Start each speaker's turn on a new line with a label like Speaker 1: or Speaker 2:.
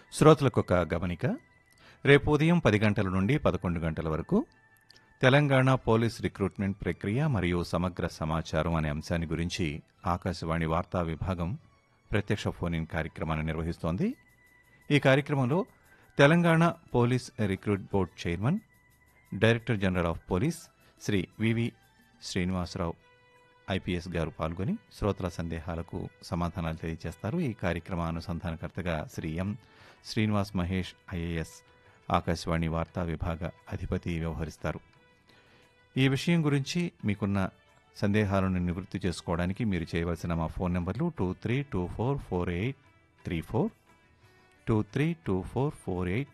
Speaker 1: శ్రోతలకు ఒక గమనిక రేపు ఉదయం పది గంటల నుండి పదకొండు గంటల వరకు తెలంగాణ పోలీస్ రిక్రూట్మెంట్ ప్రక్రియ మరియు సమగ్ర సమాచారం అనే అంశాన్ని గురించి ఆకాశవాణి వార్తా విభాగం ప్రత్యక్ష ఫోన్ ఇన్ కార్యక్రమాన్ని నిర్వహిస్తోంది ఈ కార్యక్రమంలో Telangana police recruit board chairman director general of police Shri VV Srinivasarao IPS garu పాల్గొని శ్రోతల సందేహాలకు సమాధానాలు తెలియజేస్తారు ఈ కార్యక్రమ అనుసంధానకర్తగా శ్రీ ఎం శ్రీనివాస్ మహేష్ ఐఏఎస్ ఆకాశవాణి వార్తా విభాగ అధిపతి వ్యవహరిస్తారు ఈ విషయం గురించి మీకున్న సందేహాలను నివృత్తి చేసుకోవడానికి మీరు చేయవలసిన మా ఫోన్ నెంబర్లు two three two four four eight three four two three two four four eight